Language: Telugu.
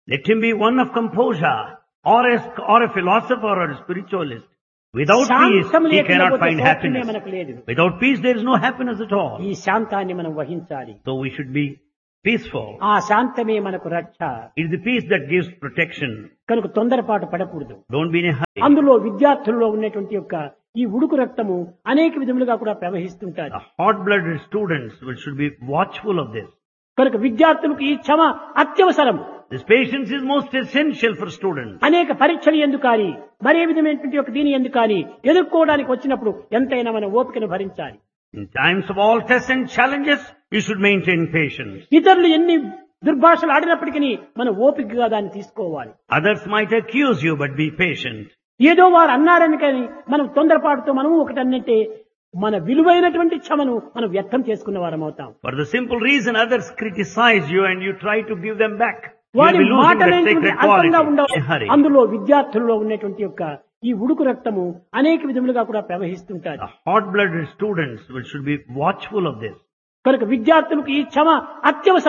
Let him be one of composure or a, or a philosopher or a spiritualist. Without peace, శాంతం he cannot లేకపోతే find సౌఖ్యమే happiness. మనకు లేదు Without peace, there is no happiness at all. ఈ శాంతాన్ని మనం వహించాలి So we should be peaceful. ఆ శాంతమే మనకు రక్ష It is the peace that gives protection. కనుక తొందరపాటు పడకూడదు Don't be in a hurry. అందులో విద్యార్థుల్లో ఉన్నటువంటి యొక్క ఈ ఉడుకు రక్తము అనేక విధములుగా కూడా ప్రవహిస్తుంటారు The hot-blooded students will- should be watchful of this. కనుక విద్యార్థులకు ఈ క్షమ అత్యవసరం This patience is most essential for students. అనేక పరీక్షలు ఎందుకు కానీ మరే విధమైనటువంటి ఒక దీని ఎందుకు కానీ ఎదుర్కోవడానికి వచ్చినప్పుడు ఎంతైనా మన ఓపికను భరించాలి In times of all tests and challenges, you should maintain patience. ఇతరులు ఎన్ని దుర్భాషలు ఆడినప్పటికీ మన ఓపికగా దాన్ని తీసుకోవాలి Others might accuse you, but be patient. ఏదో వారు అన్నారని కానీ మనం తొందరపాటుతో మనము ఒకటి అన్నంటే మన విలువైనటువంటి క్షమను మనం వ్యక్తం చేసుకున్న వారం అవుతాం For the simple reason others criticize you and you try to give them back. You will వారి be losing that మాటలైనటువంటి sacred అర్థంగా quality. ఉండవు In a hurry. అందులో విద్యార్థుల్లో ఉన్నటువంటి యొక్క ఈ ఉడుకు రక్తము అనేక విధములుగా కూడా ప్రవహిస్తుంటారు The hot-blooded students will- should be watchful of this. కనుక విద్యార్థులకు ఈ క్షమ అత్యవసరం